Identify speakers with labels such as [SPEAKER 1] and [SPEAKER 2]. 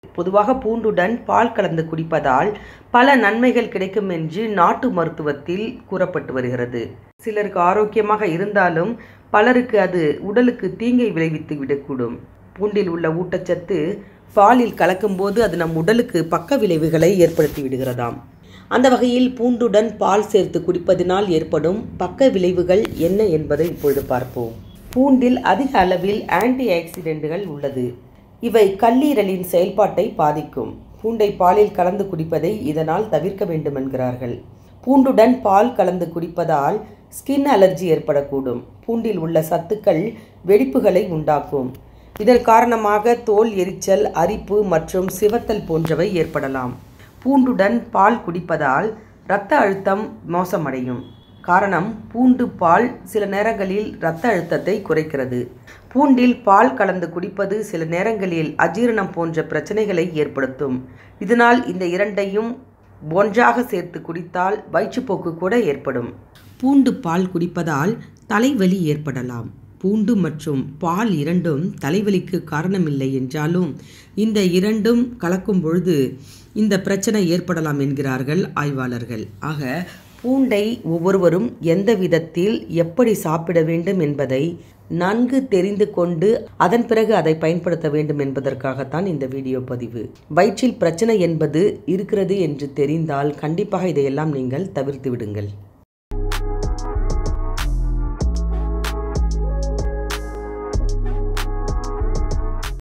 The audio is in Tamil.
[SPEAKER 1] பொதுவாக பூண்டுடன் பால் கலந்து குடிப்பதால் பல நன்மைகள் கிடைக்கும் என்று நாட்டு மருத்துவத்தில் கூறப்பட்டு வருகிறது சிலருக்கு ஆரோக்கியமாக இருந்தாலும் பலருக்கு அது உடலுக்கு தீங்கை விளைவித்து விடக்கூடும் பூண்டில் உள்ள ஊட்டச்சத்து பாலில் கலக்கும்போது அது நம் உடலுக்கு பக்க விளைவுகளை ஏற்படுத்தி விடுகிறதாம் அந்த வகையில் பூண்டுடன் பால் சேர்த்து குடிப்பதினால் ஏற்படும் பக்க விளைவுகள் என்ன என்பதை இப்பொழுது பார்ப்போம் பூண்டில் அதிக அளவில் ஆன்டி ஆக்சிடென்ட்கள் உள்ளது இவை கல்லீரலின் செயல்பாட்டை பாதிக்கும் பூண்டை பாலில் கலந்து குடிப்பதை இதனால் தவிர்க்க வேண்டும் என்கிறார்கள் பூண்டுடன் பால் கலந்து குடிப்பதால் ஸ்கின் அலர்ஜி ஏற்படக்கூடும் பூண்டில் உள்ள சத்துக்கள் வெடிப்புகளை உண்டாக்கும் இதன் காரணமாக தோல் எரிச்சல் அரிப்பு மற்றும் சிவத்தல் போன்றவை ஏற்படலாம் பூண்டுடன் பால் குடிப்பதால் இரத்த அழுத்தம் மோசமடையும் காரணம் பூண்டு பால் சில நேரங்களில் இரத்த அழுத்தத்தை குறைக்கிறது பூண்டில் பால் கலந்து குடிப்பது சில நேரங்களில் அஜீரணம் போன்ற பிரச்சனைகளை ஏற்படுத்தும் இதனால் இந்த இரண்டையும் ஒன்றாக சேர்த்து குடித்தால் வயிற்றுப்போக்கு கூட ஏற்படும் பூண்டு பால் குடிப்பதால் தலைவலி ஏற்படலாம் பூண்டு மற்றும் பால் இரண்டும் தலைவலிக்கு காரணமில்லை என்றாலும் இந்த இரண்டும் கலக்கும் பொழுது இந்த பிரச்சனை ஏற்படலாம் என்கிறார்கள் ஆய்வாளர்கள் ஆக பூண்டை ஒவ்வொருவரும் எந்த விதத்தில் எப்படி சாப்பிட வேண்டும் என்பதை நன்கு தெரிந்து கொண்டு அதன் பிறகு அதை பயன்படுத்த வேண்டும் என்பதற்காகத்தான் இந்த வீடியோ பதிவு வயிற்றில் பிரச்சனை என்பது இருக்கிறது என்று தெரிந்தால் கண்டிப்பாக இதையெல்லாம் நீங்கள் தவிர்த்து விடுங்கள்